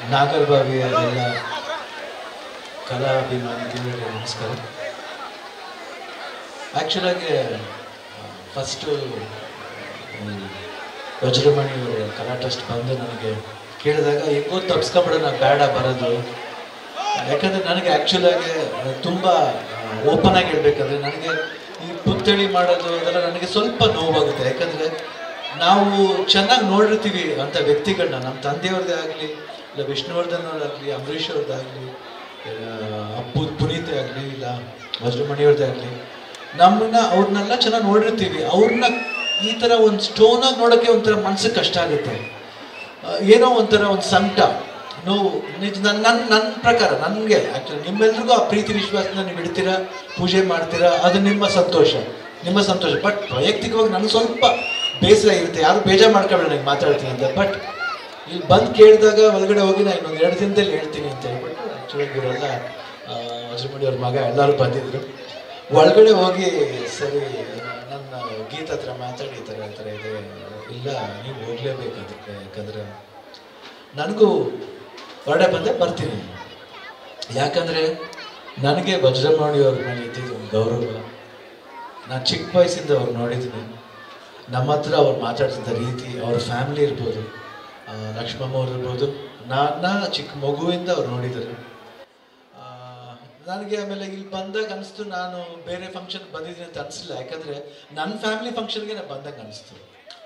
ನಾಗರಬಾವಿಯ ಎಲ್ಲ ಕಲಾಭಿಮಾನಿಗಳಿಗೆ ನಮಸ್ಕಾರ ಆ್ಯಕ್ಚುಲಾಗಿ ಫಸ್ಟು ವಜ್ರಮಣಿ ಅವರು ಕಲಾ ಟ್ರಸ್ಟ್ ಬಂದು ನನಗೆ ಕೇಳಿದಾಗ ಹೆಂಗೋ ತಪ್ಸ್ಕೊಂಬಿಡೋಣ ಬೇಡ ಬರೋದು ಯಾಕಂದರೆ ನನಗೆ ಆ್ಯಕ್ಚುಲಾಗಿ ತುಂಬ ಓಪನ್ ಆಗಿ ಹೇಳ್ಬೇಕಂದ್ರೆ ನನಗೆ ಈ ಪುತ್ಥಳಿ ಮಾಡೋದು ಅದೆಲ್ಲ ನನಗೆ ಸ್ವಲ್ಪ ನೋವಾಗುತ್ತೆ ಯಾಕಂದರೆ ನಾವು ಚೆನ್ನಾಗಿ ನೋಡಿರ್ತೀವಿ ಅಂಥ ವ್ಯಕ್ತಿಗಳನ್ನ ನಮ್ಮ ತಂದೆಯವ್ರದ್ದೇ ಆಗಲಿ ಇಲ್ಲ ವಿಷ್ಣುವರ್ಧನ್ ಅವರಾಗಲಿ ಅಂಬರೀಷ್ ಅವ್ರದ್ದಾಗಲಿ ಅಪ್ಪು ಪುನೀತೆ ಆಗಲಿ ಇಲ್ಲ ವಜ್ರಮಣಿಯವ್ರದ್ದೇ ಆಗಲಿ ನಮ್ಮನ್ನ ಅವ್ರನ್ನೆಲ್ಲ ಚೆನ್ನಾಗಿ ನೋಡಿರ್ತೀವಿ ಅವ್ರನ್ನ ಈ ಥರ ಒಂದು ಸ್ಟೋನಾಗಿ ನೋಡೋಕ್ಕೆ ಒಂಥರ ಮನ್ಸಿಗೆ ಕಷ್ಟ ಆಗುತ್ತೆ ಆ, ಏನೋ ಒಂಥರ ಒಂದು ಸಂಕಟ ನೋವು ನಿಜ ನನ್ನ ನನ್ನ ನನ್ನ ಪ್ರಕಾರ ನನಗೆ ಆ್ಯಕ್ಚುಲಿ ನಿಮ್ಮೆಲ್ರಿಗೂ ಆ ಪ್ರೀತಿ ವಿಶ್ವಾಸನ ನೀವು ಇಡ್ತೀರಾ ಪೂಜೆ ಮಾಡ್ತೀರಾ ಅದು ನಿಮ್ಮ ಸಂತೋಷ ನಿಮ್ಮ ಸಂತೋಷ ಬಟ್ ವೈಯಕ್ತಿಕವಾಗಿ ನನಗೆ ಸ್ವಲ್ಪ ಬೇಸರ ಇರುತ್ತೆ ಯಾರು ಬೇಜಾರು ಮಾಡ್ಕೊಬೇಡ ನನಗೆ ಮಾತಾಡ್ತೀನಿ ಅಂತ ಬಟ್ ಇಲ್ಲಿ ಬಂದು ಕೇಳಿದಾಗ ಒಳಗಡೆ ಹೋಗಿ ನಾನು ಇನ್ನೊಂದು ಎರಡು ದಿನದಲ್ಲಿ ಹೇಳ್ತೀನಿ ಅಂತ ಹೇಳ್ಬಿಟ್ಟು ಆ್ಯಕ್ಚುಲಿ ಇವರೆಲ್ಲ ವಜ್ರಮುಡಿ ಅವ್ರ ಮಗ ಎಲ್ಲರೂ ಬಂದಿದ್ರು ಒಳಗಡೆ ಹೋಗಿ ಸರಿ ನನ್ನ ಗೀತ ಹತ್ರ ಮಾತಾಡಿ ಈ ಥರ ಈ ಥರ ಇದೆ ಇಲ್ಲ ನೀವು ಹೋಗ್ಲೇಬೇಕು ಅದಕ್ಕೆ ಯಾಕಂದರೆ ನನಗೂ ಹೊರಡೆ ಬಂದೆ ಬರ್ತೀನಿ ಯಾಕಂದರೆ ನನಗೆ ವಜ್ರಮೌಳಿ ಅವ್ರ ಮೇಲೆ ಇದ್ದಿದ್ದು ಒಂದು ಗೌರವ ನಾನು ಚಿಕ್ಕ ವಯಸ್ಸಿಂದ ಅವ್ರು ನೋಡಿದ್ದೀನಿ ನಮ್ಮ ಹತ್ರ ಅವ್ರು ಮಾತಾಡ್ತಿದ್ದ ರೀತಿ ಅವ್ರ ಫ್ಯಾಮಿಲಿ ಇರ್ಬೋದು ಆ, ಲಕ್ಷ್ಮಮ್ಮ ಅವ್ರು ಇರ್ಬೋದು ನನ್ನ ಚಿಕ್ಕ ಮಗುವಿಂದ ಅವ್ರು ನೋಡಿದ್ದಾರೆ ಆ, ನನಗೆ ಆಮೇಲೆ ಇಲ್ಲಿ ಬಂದಾಗ ಅನಿಸ್ತು ನಾನು ಬೇರೆ ಫಂಕ್ಷನ್ ಬಂದಿದ್ದೀನಿ ಅಂತ ಅನಿಸಿಲ್ಲ ಯಾಕಂದರೆ ನನ್ನ ಫ್ಯಾಮಿಲಿ ಫಂಕ್ಷನ್ಗೆ ನಾನು ಬಂದಂಗೆ ಅನಿಸ್ತು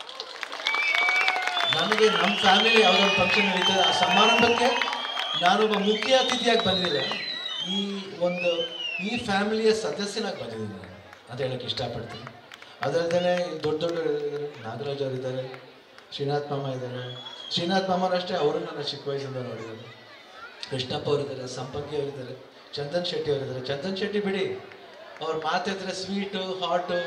ನನಗೆ ನಮ್ಮ ಫ್ಯಾಮಿಲಿ ಯಾವುದೋ ಒಂದು ಫಂಕ್ಷನ್ ನಡೀತದೆ ಆ ಸಮಾರಂಭಕ್ಕೆ ನಾನೊಬ್ಬ ಮುಖ್ಯ ಅತಿಥಿಯಾಗಿ ಬಂದಿಲ್ಲ ಈ ಒಂದು ಈ ಫ್ಯಾಮಿಲಿಯ ಸದಸ್ಯನಾಗಿ ಬಂದಿದ್ದೀನಿ ನಾನು ಅಂತ ಹೇಳಕ್ಕೆ ಇಷ್ಟಪಡ್ತೀನಿ ಅದಲ್ಲದೆ ಇಲ್ಲಿ ದೊಡ್ಡ ದೊಡ್ಡ ಇದ್ದಾರೆ ನಾಗರಾಜ್ ಅವರು ಇದ್ದಾರೆ ಶ್ರೀನಾಥ್ ಮಾಮ ಇದ್ದಾರೆ ಶ್ರೀನಾಥ್ ಮಾಮರಷ್ಟೇ ಅವರು ನನ್ನ ಚಿಕ್ಕ ವಯಸ್ಸಿಂದ ನೋಡಿದ್ದಾರೆ ಕೃಷ್ಣಪ್ಪ ಅವರಿದ್ದಾರೆ ಸಂಪಂಗಿ ಅವರಿದ್ದಾರೆ ಚಂದನ್ ಶೆಟ್ಟಿ ಅವರಿದ್ದಾರೆ ಚಂದನ್ ಶೆಟ್ಟಿ ಬಿಡಿ ಅವ್ರ ಮಾತಾಡಿದ್ರೆ ಸ್ವೀಟು ಹಾಟು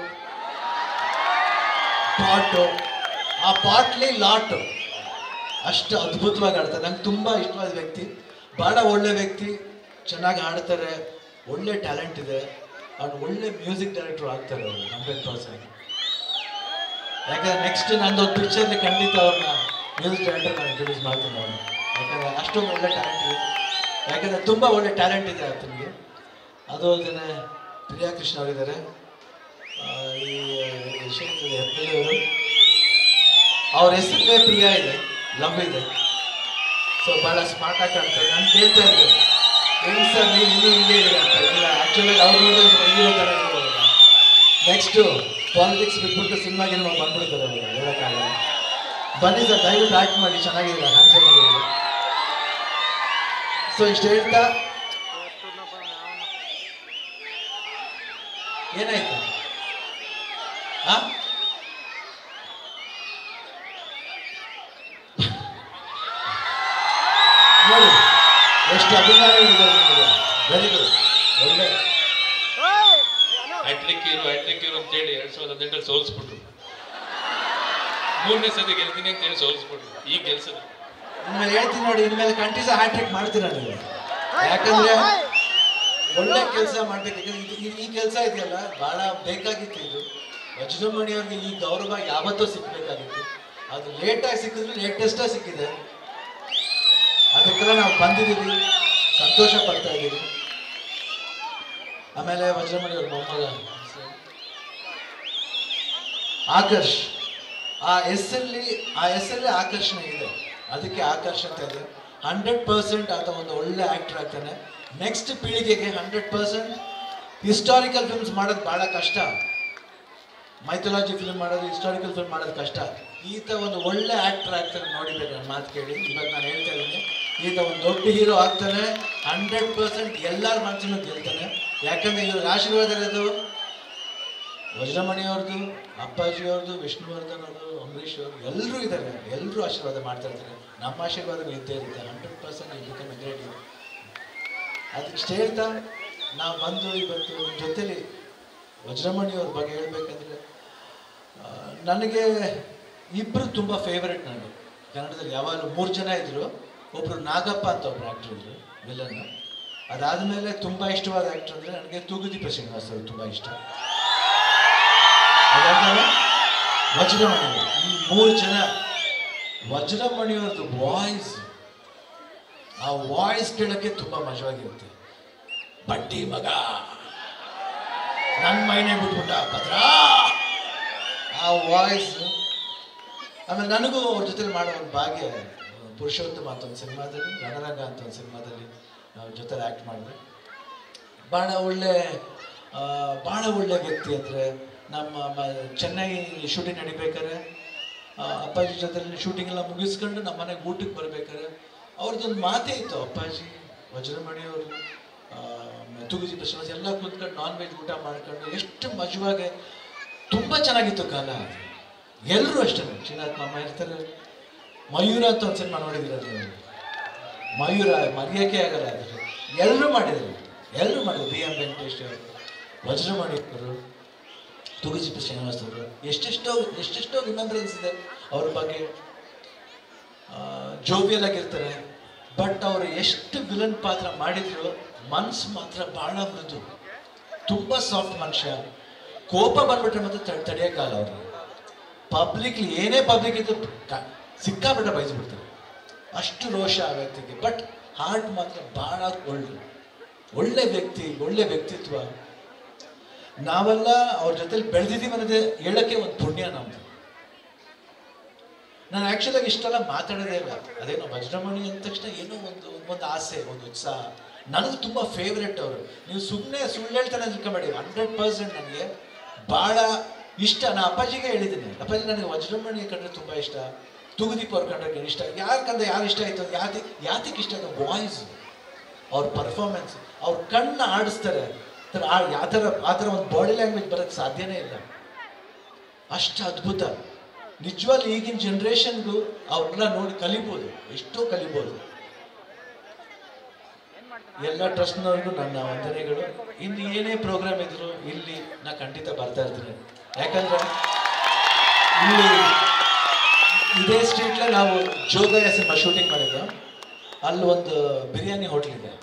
ಪಾಟು ಆ ಪಾಟ್ಲಿ ಲಾಟು ಅಷ್ಟು ಅದ್ಭುತವಾಗಿ ಆಡ್ತಾರೆ ನಂಗೆ ತುಂಬ ಇಷ್ಟವಾದ ವ್ಯಕ್ತಿ ಭಾಳ ಒಳ್ಳೆ ವ್ಯಕ್ತಿ ಚೆನ್ನಾಗಿ ಹಾಡ್ತಾರೆ ಒಳ್ಳೆ ಟ್ಯಾಲೆಂಟ್ ಇದೆ ಅವ್ರು ಒಳ್ಳೆ ಮ್ಯೂಸಿಕ್ ಡೈರೆಕ್ಟ್ರು ಆಗ್ತಾರೆ ಅವರು ಹಂಡ್ರೆಡ್ ಪರ್ಸೆಂಟ್ ಯಾಕಂದ್ರೆ ನೆಕ್ಸ್ಟ್ ನಂದೊಂದು ಪಿಕ್ಚರ್ಲಿ ಖಂಡಿತ ಅವ್ರನ್ನ ಮ್ಯೂಸಿಕ್ ಡೈರೆಕ್ಟರ್ ನಾನು ಇಂಟ್ರೊಡ್ಯೂಸ್ ಮಾಡ್ತೀನಿ ಅವ್ರನ್ನ ಯಾಕಂದರೆ ಅಷ್ಟೊಂದು ಒಳ್ಳೆ ಟ್ಯಾಲೆಂಟ್ ಇದೆ ಯಾಕಂದರೆ ತುಂಬ ಒಳ್ಳೆ ಟ್ಯಾಲೆಂಟ್ ಇದೆ ಆತನಿಗೆ ಅದು ಅಲ್ಲದೆ ಪ್ರಿಯಾ ಕೃಷ್ಣ ಅವರಿದ್ದಾರೆ ಆ, ಈ ವಿಷಯದಲ್ಲಿ ಹೆಬ್ಬೆಳೆಯವರು ಅವ್ರ ಹೆಸರಲ್ಲೇ ಪ್ರಿಯಾ ಇದೆ ಲವ್ ಇದೆ ಸೊ ಭಾಳ ಸ್ಮಾರ್ಟ್ ಆಗಿ ಕಾಣ್ತಾರೆ ನಾನು ಕೇಳ್ತಾ ಇದ್ದೆ ಏನು ಸರ್ ನೀವು ಇನ್ನೂ ಇಲ್ಲೇ ಇದ್ದೀರ ಅಂತ ಇಲ್ಲ ಆ್ಯಕ್ಚುಲಿ ಅವ್ರು ಹೀರೋ ಥರ ನೆಕ್ಸ್ಟು ಪಾಲಿಟಿಕ್ಸ್ ಬಿಟ್ಬಿಟ್ಟು ಸಿನಿಮಾಗೆ ನಾವು ಬಂದ್ಬಿಡ್ತಾರೆ ಅವರು ಹೇಳೋಕ್ಕಾಗಲ್ಲ ಬನ್ನಿ ಸರ್ ದಯವಿಟ್ಟು ಆ್ಯಕ್ಟ್ ಮಾಡಿ ಚೆನ್ನಾಗಿದೆ ಹ್ಯಾಂಡ್ಸಮ್ ಆಗಿದೆ ಸೊ ಇಷ್ಟು ಹೇಳ್ತಾ ಏನಾಯ್ತು ಆ ನೋಡಿ ಎಷ್ಟು ಅಭಿಮಾನ ಇದೆ ನಿಮಗೆ ವೆರಿ ಗುಡ್ ಒಳ್ಳೆ ಹ್ಯಾಟ್ರಿಕ್ ಹೀರೋ ಹ್ಯಾಟ್ರಿಕ್ ಹೀರೋ ಅಂತೇಳಿ ಎರಡ್ ಸಾವಿರದ ಹದಿನೆಂಟರಲ್ಲಿ ಸೋಲ್ಸ್ಬಿಟ್ರು ಮೂರನೇ ಸತಿ ಗೆಲ್ತೀನಿ ಅಂತ ಹೇಳಿ ಸೋಲ್ಸ್ಬಿಟ್ರು ಈಗ ಗೆಲ್ಸದ ಇನ್ಮೇಲೆ ಹೇಳ್ತೀನಿ ನೋಡಿ ಇನ್ಮೇಲೆ ಕಂಟಿನ್ಯೂಸ್ ಹ್ಯಾಟ್ರಿಕ್ ಮಾಡ್ತೀರಾ ನೀವು ಯಾಕಂದ್ರೆ ಒಳ್ಳೆ ಕೆಲಸ ಮಾಡ್ಬೇಕು ಯಾಕಂದ್ರೆ ಇದು- ಈ- ಈ ಕೆಲಸ ಇದೆಯಲ್ಲ ಬಹಳ ಬೇಕಾಗಿತ್ತು ಇದು ವಜ್ರಮಣಿ ಅವ್ರಿಗೆ ಈ ಗೌರವ ಯಾವತ್ತೂ ಸಿಕ್ಬೇಕಾಗಿತ್ತು ಅದು ಲೇಟಾಗಿ ಸಿಕ್ಕಿದ್ರೆ ಲೇಟೆಸ್ಟಾಗಿ ಸಿಕ್ಕಿದೆ ಅದಕ್ಕೆಲ್ಲ ನಾವು ಬಂದಿದ್ದೀವಿ ಸಂತೋಷ ಪಡ್ತಾ ಇದ್ದೀವಿ ಆಮೇಲೆ ವಜ್ರಮಣಿ ಅವ್ರ ಮೊಮ್ಮಗ ಆಕರ್ಷ್ ಆ ಹೆಸರಲ್ಲಿ ಆ ಹೆಸರಲ್ಲಿ ಆಕರ್ಷಣೆ ಇದೆ ಅದಕ್ಕೆ ಆಕರ್ಷತೆ ಇದೆ ಹಂಡ್ರೆಡ್ ಪರ್ಸೆಂಟ್ ಆತ ಒಂದು ಒಳ್ಳೆ ಆಕ್ಟರ್ ಆಗ್ತಾನೆ ನೆಕ್ಸ್ಟ್ ಪೀಳಿಗೆಗೆ ಹಂಡ್ರೆಡ್ ಪರ್ಸೆಂಟ್ ಹಿಸ್ಟಾರಿಕಲ್ ಫಿಲ್ಮ್ಸ್ ಮಾಡೋದು ಭಾಳ ಕಷ್ಟ ಮೈಥಾಲಜಿ ಫಿಲ್ಮ್ ಮಾಡೋದು ಹಿಸ್ಟಾರಿಕಲ್ ಫಿಲ್ಮ್ ಮಾಡೋದು ಕಷ್ಟ ಈತ ಒಂದು ಒಳ್ಳೆ ಆಕ್ಟರ್ ಆಗ್ತಾನೆ ನೋಡಿದ್ದಾರೆ ನನ್ನ ಮಾತು ಕೇಳಿ ಇವಾಗ ನಾನು ಹೇಳ್ತಾ ಇದ್ದೀನಿ ಈತ ಒಂದು ದೊಡ್ಡ ಹೀರೋ ಆಗ್ತಾನೆ ಹಂಡ್ರೆಡ್ ಪರ್ಸೆಂಟ್ ಎಲ್ಲರ ಮನಸ್ಸನ್ನು ಗೆಲ್ತಾನೆ ಯಾಕಂದ್ರೆ ಇವ್ರ ಆಶೀರ್ವಾದ ಇರೋದು ವಜ್ರಮಣಿ ಅವ್ರದ್ದು ಅಪ್ಪಾಜಿ ಅವ್ರದ್ದು ವಿಷ್ಣುವರ್ಧನ್ ಅವ್ರದ್ದು ಅಂಬರೀಷ್ ಅವರು ಎಲ್ಲರೂ ಇದ್ದಾರೆ ಎಲ್ಲರೂ ಆಶೀರ್ವಾದ ಮಾಡ್ತಾ ಇರ್ತಾರೆ ನಮ್ಮ ಆಶೀರ್ವಾದ ಇದ್ದೇ ಇರುತ್ತೆ ಹಂಡ್ರೆಡ್ ಪರ್ಸೆಂಟ್ ಬಿಕಮ್ ಗ್ರೇಟ್ ಅದಕ್ಕೆ ಹೇಳ್ತಾ ನಾವು ಬಂದು ಇವತ್ತು ನಿಮ್ಮ ಜೊತೆಲಿ ವಜ್ರಮಣಿ ಅವ್ರ ಬಗ್ಗೆ ಹೇಳ್ಬೇಕಂದ್ರೆ ಆ, ನನಗೆ ಇಬ್ಬರು ತುಂಬ ಫೇವರೆಟ್ ನನಗೆ ಕನ್ನಡದಲ್ಲಿ ಯಾವಾಗಲೂ ಮೂರು ಜನ ಇದ್ದರು ಒಬ್ಬರು ನಾಗಪ್ಪ ಅಂತ ಒಬ್ರು ಆ್ಯಕ್ಟ್ರ್ ಇದ್ರು ವಿಲನ್ ಅದಾದಮೇಲೆ ತುಂಬ ಇಷ್ಟವಾದ ಆ್ಯಕ್ಟ್ರ್ ಅಂದರೆ ನನಗೆ ತೂಗುದೀಪ ಶ್ರೀನಿವಾಸ್ ಅವರು ತುಂಬ ಇಷ್ಟ ಅದಾದ್ಮೇಲೆ ವಜ್ರಮಣಿ ಅವರು. ಈ ಮೂರು ಜನ ವಜ್ರಮಣಿಯವ್ರದ್ದು ವಾಯ್ಸ್ ಆ ವಾಯ್ಸ್ ಕೇಳೋಕ್ಕೆ ತುಂಬ ಮಜವಾಗಿರುತ್ತೆ ಬಡ್ಡಿ ಮಗ ನನ್ನ ಮೈನೇ ಬಿಟ್ಬಿಟ್ಟ ಭದ್ರ ಆ ವಾಯ್ಸ್ ಆಮೇಲೆ ನನಗೂ ಅವ್ರ ಜೊತೆ ಮಾಡೋ ಒಂದು ಭಾಗ್ಯ ಪುರುಷೋತ್ತಮ ಅಂತ ಒಂದು ಸಿನಿಮಾದಲ್ಲಿ ರಣರಂಗ ಅಂತ ಒಂದು ಸಿನಿಮಾದಲ್ಲಿ ನಾವು ಜೊತೆ ಆ್ಯಕ್ಟ್ ಮಾಡಿದೆ ಭಾಳ ಒಳ್ಳೆ ಆ, ಭಾಳ ಒಳ್ಳೆ ವ್ಯಕ್ತಿ ಅಂದರೆ ನಮ್ಮ ಮ- ಚೆನ್ನೈ ಶೂಟಿಂಗ್ ನಡಿಬೇಕಾದ್ರೆ ಆ, ಅಪ್ಪಾಜಿ ಜೊತೆ ಶೂಟಿಂಗ್ ಎಲ್ಲ ಮುಗಿಸ್ಕೊಂಡು ನಮ್ಮ ಮನೆಗೆ ಊಟಕ್ಕೆ ಬರ್ಬೇಕಾದ್ರೆ ಅವ್ರದ್ದೊಂದು ಮಾತೇ ಇತ್ತು ಅಪ್ಪಾಜಿ ವಜ್ರಮಣಿ ಅವರು ತುಗುಜಿ ಬಸವರಾಜ್ ಎಲ್ಲ ಕೂತ್ಕೊಂಡು ನಾನ್ ವೆಜ್ ಊಟ ಮಾಡ್ಕೊಂಡು ಎಷ್ಟು ಮಜವಾಗಿ ತುಂಬ ಚೆನ್ನಾಗಿತ್ತು ಕಾಲ ಅದು ಎಲ್ಲರೂ ಅಷ್ಟೇ ಶ್ರೀನಾಥ್ ಮಾಮ ಇರ್ತಾರೆ ಮಯೂರ ಅಂತ ಒಂದು ಸಿನಿಮಾ ನೋಡಿದಿರ ಮಯೂರ ಮರೆಯೋಕೆ ಆಗಲ್ಲ ಅದು ಎಲ್ಲರೂ ಮಾಡಿದರು ಎಲ್ಲರೂ ಮಾಡಿದ್ರು ಬಿ ಎಂ ವೆಂಕಟೇಶ್ ಅವರು ವಜ್ರಮಣಿ ಅವರು ತುಗುಜಿಪ ಶ್ರೀನಿವಾಸ್ ಅವರು ಎಷ್ಟೆಷ್ಟೋ ಎಷ್ಟೆಷ್ಟೋ ರಿಮೆಂಬ್ರೆನ್ಸ್ ಇದೆ ಅವ್ರ ಬಗ್ಗೆ ಜೋವಿಯಲ್ ಆಗಿರ್ತಾರೆ ಬಟ್ ಅವರು ಎಷ್ಟು ವಿಲನ್ ಪಾತ್ರ ಮಾಡಿದ್ರು ಮನ್ಸು ಮಾತ್ರ ಬಹಳ ಮೃದು ತುಂಬ ಸಾಫ್ಟ್ ಮನುಷ್ಯ ಕೋಪ ಬಂದ್ಬಿಟ್ರೆ ಮತ್ತೆ ತಡ್- ತಡೆಯೋಕ್ಕಾಗಲ್ಲ ಅವ್ರಿಗೆ ಪಬ್ಲಿಕ್ಲಿ ಏನೇ ಪಬ್ಲಿಕ್ ಇದ್ದು ಕ- ಸಿಕ್ಕಾಬಿಟ್ಟೆ ಬಯಸ್ಬಿಡ್ತಾರೆ ಅಷ್ಟು ರೋಷ ಆ ವ್ಯಕ್ತಿಗೆ ಬಟ್ ಹಾರ್ಟ್ ಮಾತ್ರ ಬಹಳ ಒಳ್ಳೆ ಒಳ್ಳೆ ವ್ಯಕ್ತಿ ಒಳ್ಳೆ ವ್ಯಕ್ತಿತ್ವ ನಾವೆಲ್ಲ ಅವ್ರ ಜೊತೆಲಿ ಬೆಳೆದಿದ್ದೀವಿ ಅನ್ನೋದೇ ಹೇಳಕ್ಕೆ ಒಂದು ಪುಣ್ಯ ನಮ್ದು ನಾನು ಆ್ಯಕ್ಚುಲಾಗಿ ಇಷ್ಟೆಲ್ಲ ಮಾತಾಡೋದೇ ಇಲ್ಲ ಅದೇನೋ ವಜ್ರಮಣಿ ಅಂದ ತಕ್ಷಣ ಏನೋ ಒಂದು ಒಂದು ಆಸೆ ಒಂದು ಉತ್ಸಾಹ ನನಗೆ ತುಂಬ ಫೇವ್ರೆಟ್ ಅವರು ನೀವು ಸುಮ್ಮನೆ ಸುಳ್ಳು ಹೇಳ್ತಾನೆ ತಿಳ್ಕೊಬೇಡಿ ಹಂಡ್ರೆಡ್ ಪರ್ಸೆಂಟ್ ನನಗೆ ಭಾಳ ಇಷ್ಟ ನಾ ಅಪ್ಪಾಜಿಗೆ ಹೇಳಿದ್ದೀನಿ ಅಪ್ಪಾಜಿ ನನಗೆ ವಜ್ರಮಣಿ ಕಂಡ್ರೆ ತುಂಬ ಇಷ್ಟ ತುಗುದೀಪ್ ಅವ್ರ ಕಂಡ್ರೆ ಇಷ್ಟ ಯಾಕಂದ್ರೆ ಯಾರು ಇಷ್ಟ ಆಯ್ತು ಯಾತಿ ಯಾತಕ್ಕೆ ಇಷ್ಟ ಆಯ್ತು ವಾಯ್ಸ್ ಅವ್ರ ಪರ್ಫಾರ್ಮೆನ್ಸ್ ಅವ್ರ ಕಣ್ಣ ಆಡಿಸ್ತಾರೆ ತರ ಆ ಯಾವ ಥರ ಆ ಥರ ಒಂದು ಬಾಡಿ ಲ್ಯಾಂಗ್ವೇಜ್ ಬರೋಕ್ಕೆ ಸಾಧ್ಯನೇ ಇಲ್ಲ ಅಷ್ಟು ಅದ್ಭುತ ನಿಜವಾಗ್ಲೂ ಈಗಿನ ಜನ್ರೇಷನ್ಗೂ ಅವ್ರನ್ನ ನೋಡಿ ಕಲಿಬೋದು ಎಷ್ಟೋ ಕಲಿಬೋದು ಎಲ್ಲ ಟ್ರಸ್ಟ್ನವ್ರಿಗೂ ನನ್ನ ವಂದನೆಗಳು ಇನ್ನು ಏನೇ ಪ್ರೋಗ್ರಾಮ್ ಇದ್ರು ಇಲ್ಲಿ ನಾ ಖಂಡಿತ ಬರ್ತಾ ಇರ್ತೀನಿ ಯಾಕಂದ್ರೆ ಇಲ್ಲಿ ಇದೇ ಸ್ಟ್ರೀಟ್ಲೆ ನಾವು ಜೋಗಯ ಸಿನಿಮಾ ಶೂಟಿಂಗ್ ಮಾಡಿದ್ದು ಅಲ್ಲಿ ಒಂದು ಬಿರಿಯಾನಿ ಹೋಟ್ಲ್ ಇದೆ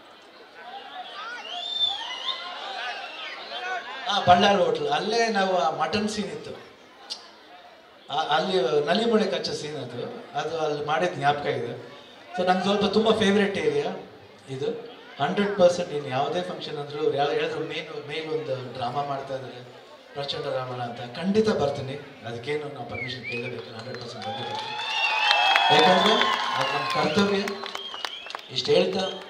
ಆ ಬಳ್ಳಾರಿ ಹೋಟ್ಲ್ ಅಲ್ಲೇ ನಾವು ಆ ಮಟನ್ ಸೀನ್ ಇತ್ತು ಆ- ಅಲ್ಲಿ ನಲಿಮುಳೆ ಕಚ್ಚೋ ಸೀನ್ ಅದು ಅದು ಅಲ್ಲಿ ಮಾಡಿದ ಜ್ಞಾಪಕ ಇದೆ ಸೊ ನಂಗೆ ಸ್ವಲ್ಪ ತುಂಬ ಫೇವ್ರೆಟ್ ಏರಿಯಾ ಇದು ಹಂಡ್ರೆಡ್ ಪರ್ಸೆಂಟ್ ಇನ್ನು ಯಾವುದೇ ಫಂಕ್ಷನ್ ಅಂದರೂ ಯಾವ ಹೇಳಿದ್ರು ಮೇನ್ ಮೇಲ್ ಒಂದು ಡ್ರಾಮಾ ಮಾಡ್ತಾ ಇದ್ದಾರೆ ಪ್ರಚಂಡ ರಾಮಣ ಅಂತ ಖಂಡಿತ ಬರ್ತೀನಿ ಅದಕ್ಕೇನು ನಾವು ಪರ್ಮಿಷನ್ ಕೇಳಬೇಕು ಹಂಡ್ರೆಡ್ ಪರ್ಸೆಂಟ್ ಬಂದಿರ್ತೀನಿ ಯಾಕಂದ್ರೆ ಅದು ನಮ್ಮ ಕರ್ತವ್ಯ ಇಷ್ಟು ಹೇಳ್ತಾ